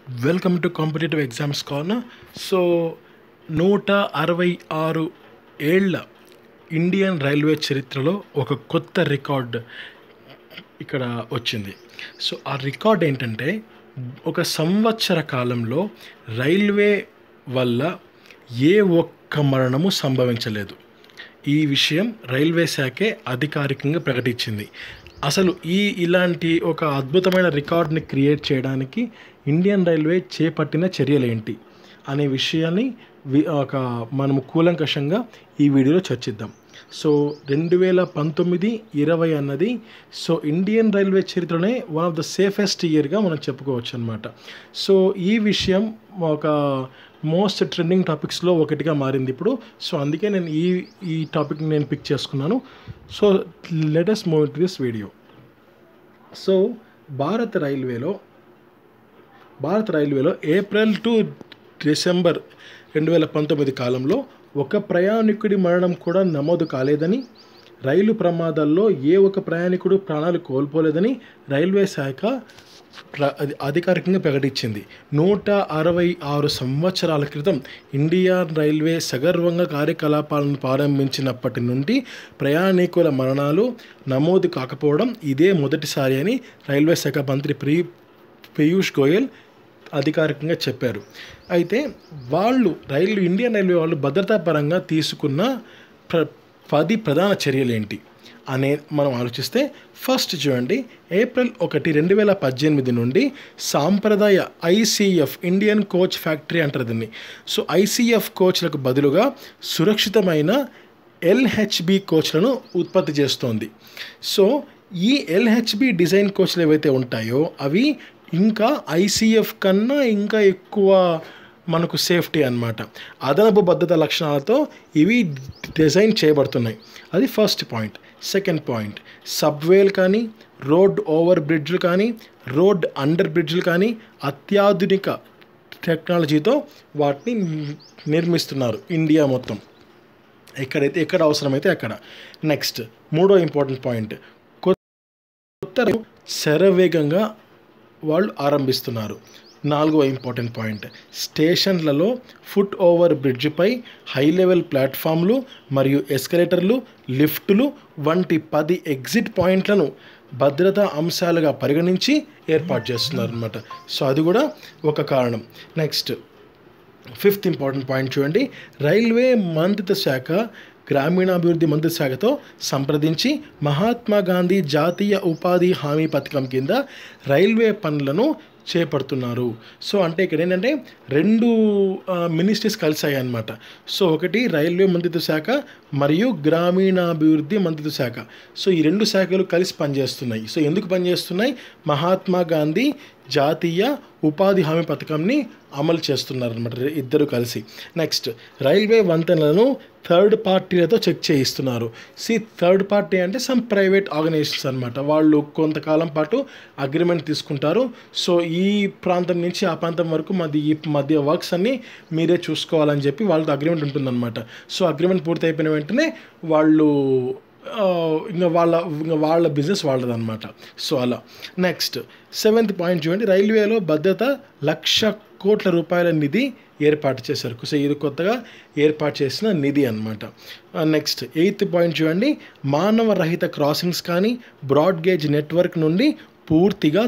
welcome to competitive exams corner so నూట అరవై ఆరు ఏళ్ల ఇండియన్ రైల్వే చరిత్రలో ఒక కొత్త రికార్డ్ ఇక్కడ వచ్చింది సో ఆ రికార్డ్ ఏంటంటే ఒక సంవత్సర కాలంలో రైల్వే వల్ల ఏ ఒక్క మరణము సంభవించలేదు ఈ విషయం రైల్వే శాఖే అధికారికంగా ప్రకటించింది అసలు ఈ ఇలాంటి ఒక అద్భుతమైన రికార్డ్ని క్రియేట్ చేయడానికి ఇండియన్ రైల్వే చేపట్టిన చర్యలేంటి అనే విషయాన్ని వి- ఒక మనము కూలంకషంగా ఈ వీడియోలో చర్చిద్దాం సో రెండు వేల పంతొమ్మిది ఇరవై అన్నది సో ఇండియన్ రైల్వే చరిత్రలోనే వన్ ఆఫ్ ద సేఫెస్ట్ ఇయర్గా మనం చెప్పుకోవచ్చు అనమాట సో ఈ విషయం ఒక మోస్ట్ ట్రెండింగ్ టాపిక్స్లో ఒకటిగా మారింది ఇప్పుడు సో అందుకే నేను ఈ ఈ టాపిక్ నేను పిక్ చేసుకున్నాను so latest move to this video so భారత రైల్వేలో భారత రైల్వేలో ఏప్రిల్ టు డిసెంబర్ రెండు వేల పంతొమ్మిది కాలంలో ఒక ప్రయాణికుడి మరణం కూడా నమోదు కాలేదని రైలు ప్రమాదాల్లో ఏ ఒక్క ప్రయాణికుడు ప్రాణాలు కోల్పోలేదని రైల్వే శాఖ ప్ర అది అధికారికంగా ప్రకటించింది నూట అరవై ఆరు సంవత్సరాల క్రితం ఇండియన్ రైల్వే సగర్వంగా కార్యకలాపాలను ప్రారంభించినప్పటి నుండి ప్రయాణికుల మరణాలు నమోదు కాకపోవడం ఇదే మొదటిసారి అని రైల్వే శాఖ మంత్రి ప్రీ పీయూష్ గోయల్ అధికారికంగా చెప్పారు అయితే వాళ్ళు రైలు ఇండియన్ రైల్వే వాళ్ళు భద్రతా పరంగా తీసుకున్న ప్ర పది ప్రధాన చర్యలు ఏంటి అనే మనం ఆలోచిస్తే ఫస్ట్ చూడండి ఏప్రిల్ ఒకటి రెండు వేల పద్దెనిమిది నుండి సాంప్రదాయ ఐసీఎఫ్ ఇండియన్ కోచ్ ఫ్యాక్టరీ అంటారు దీన్ని సో ఐసీఎఫ్ కోచ్లకు బదులుగా సురక్షితమైన ఎల్హెచ్బి కోచ్లను ఉత్పత్తి చేస్తోంది సో ఈ ఎల్హెచ్బి డిజైన్ కోచ్లు ఏవైతే ఉంటాయో అవి ఇంకా ఐసీఎఫ్ కన్నా ఇంకా ఎక్కువ మనకు సేఫ్టీ అన్నమాట అదనపు భద్రత లక్షణాలతో ఇవి డిజైన్ చేయబడుతున్నాయి అది ఫస్ట్ పాయింట్ సెకండ్ పాయింట్ సబ్వేల్ కానీ రోడ్ ఓవర్ బ్రిడ్జ్లు కానీ రోడ్ అండర్ బ్రిడ్జ్లు కానీ అత్యాధునిక టెక్నాలజీతో వాటిని నిర్మిస్తున్నారు ఇండియా మొత్తం ఎక్కడైతే ఎక్కడ అవసరమైతే అక్కడ నెక్స్ట్ మూడో ఇంపార్టెంట్ పాయింట్ కొత్త రైలు శరవేగంగా వాళ్ళు ఆరంభిస్తున్నారు నాలుగో ఇంపార్టెంట్ పాయింట్ స్టేషన్లలో ఫుట్ ఓవర్ బ్రిడ్జిపై హై లెవెల్ ప్లాట్ఫామ్లు మరియు ఎస్కలేటర్లు లిఫ్టులు వంటి పది ఎగ్జిట్ పాయింట్లను భద్రతా అంశాలుగా పరిగణించి ఏర్పాటు చేస్తున్నారు అనమాట సో అది కూడా ఒక కారణం నెక్స్ట్ ఫిఫ్త్ ఇంపార్టెంట్ పాయింట్ చూడండి రైల్వే మంత్రిత్వ శాఖ గ్రామీణాభివృద్ధి మంత్రిత్వ శాఖతో సంప్రదించి మహాత్మా గాంధీ జాతీయ ఉపాధి హామీ పథకం కింద రైల్వే పనులను చేపడుతున్నారు సో అంటే ఇక్కడ ఏంటంటే రెండు మినిస్ట్రీస్ కలిసాయి అన్నమాట సో ఒకటి రైల్వే మంత్రిత్వ శాఖ మరియు గ్రామీణాభివృద్ధి మంత్రిత్వ శాఖ సో ఈ రెండు శాఖలు కలిసి పనిచేస్తున్నాయి సో ఎందుకు పనిచేస్తున్నాయి మహాత్మా గాంధీ జాతీయ ఉపాధి హామీ పథకంని అమలు చేస్తున్నారు అనమాట ఇద్దరు కలిసి నెక్స్ట్ రైల్వే వంతెనలను థర్డ్ పార్టీలతో చెక్ చేయిస్తున్నారు సి థర్డ్ పార్టీ అంటే సమ్ ప్రైవేట్ ఆర్గనైజేషన్స్ అనమాట వాళ్ళు కొంతకాలం పాటు అగ్రిమెంట్ తీసుకుంటారు సో ఈ ప్రాంతం నుంచి ఆ ప్రాంతం వరకు మాది ఈ మధ్య వర్క్స్ అన్ని మీరే చూసుకోవాలని చెప్పి వాళ్ళతో అగ్రిమెంట్ ఉంటుందన్నమాట సో అగ్రిమెంట్ పూర్తి అయిపోయిన వెంటనే వాళ్ళు ఆ, ఇంకా వాళ్ళ ఇంకా వాళ్ళ బిజినెస్ వాళ్ళదన్నమాట సో అలా నెక్స్ట్ సెవెంత్ పాయింట్ చూడండి రైల్వేలో భద్రత లక్ష కోట్ల రూపాయల నిధి ఏర్పాటు చేశారు సో ఇది కొత్తగా ఏర్పాటు చేసిన నిధి అనమాట నెక్స్ట్ ఎయిత్ పాయింట్ చూడండి మానవ రహిత క్రాసింగ్స్ కానీ బ్రాడ్ గేజ్ నెట్వర్క్ నుండి పూర్తిగా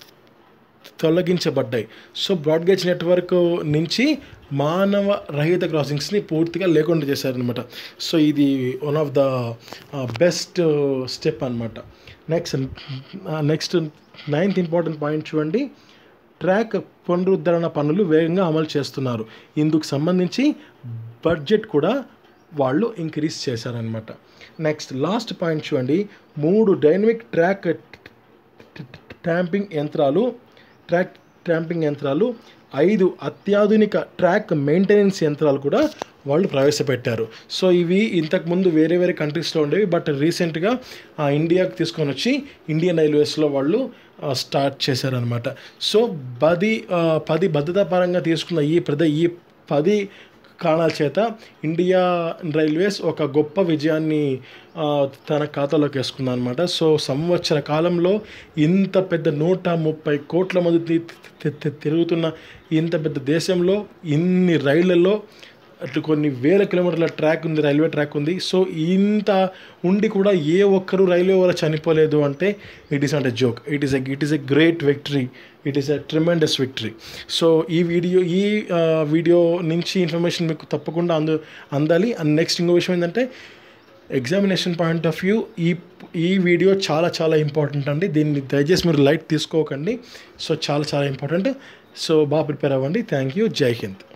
తొలగించబడ్డాయి సో బ్రాడ్గేజ్ నెట్వర్క్ నుంచి మానవ రహిత క్రాసింగ్స్ని పూర్తిగా లేకుండా చేశారనమాట సో ఇది one of the best step అనమాట next next ninth important point చూడండి ట్రాక్ పునరుద్ధరణ పనులు వేగంగా అమలు చేస్తున్నారు ఇందుకు సంబంధించి బడ్జెట్ కూడా వాళ్ళు ఇంక్రీజ్ చేశారనమాట నెక్స్ట్ లాస్ట్ పాయింట్ చూడండి మూడు డైనమిక్ ట్రాక్ ట్యాంపింగ్ యంత్రాలు ట్రాక్ ట్యాంపింగ్ యంత్రాలు ఐదు అత్యాధునిక ట్రాక్ మెయింటెనెన్స్ యంత్రాలు కూడా వాళ్ళు ప్రవేశపెట్టారు సో ఇవి ఇంతకుముందు వేరే వేరే కంట్రీస్లో ఉండేవి బట్ రీసెంట్గా ఇండియాకి తీసుకొని వచ్చి ఇండియన్ రైల్వేస్లో వాళ్ళు ఆ, స్టార్ట్ చేశారనమాట సో పది ఆ, పది భద్రతా పరంగా తీసుకున్న ఈ ప్రద ఈ పది కారణాల చేత ఇండియా రైల్వేస్ ఒక గొప్ప విజయాన్ని ఆ, తన ఖాతాలోకి వేసుకుంది అనమాట సో సంవత్సర కాలంలో ఇంత పెద్ద నూట ముప్పై కోట్ల మంది తి- తి- తి- తిరుగుతున్న ఇంత పెద్ద దేశంలో ఇన్ని రైళ్లలో అటు కొన్ని వేల కిలోమీటర్ల ట్రాక్ ఉంది రైల్వే ట్రాక్ ఉంది సో ఇంత ఉండి కూడా ఏ ఒక్కరు రైల్వే వల్ల చనిపోలేదు అంటే it is not a joke it is a it is a great victory it is a tremendous victory so ఈ వీడియో ఈ ఆ, వీడియో నుంచి ఇన్ఫర్మేషన్ మీకు తప్పకుండా అందు అందాలి అండ్ నెక్స్ట్ ఇంకో విషయం ఏంటంటే ఎగ్జామినేషన్ పాయింట్ ఆఫ్ వ్యూ ఈ ఈ వీడియో చాలా చాలా ఇంపార్టెంట్ అండి దీన్ని దయచేసి మీరు లైట్ తీసుకోకండి సో చాలా చాలా ఇంపార్టెంట్ సో బాగా ప్రిపేర్ అవ్వండి థ్యాంక్ యూ జై హింద్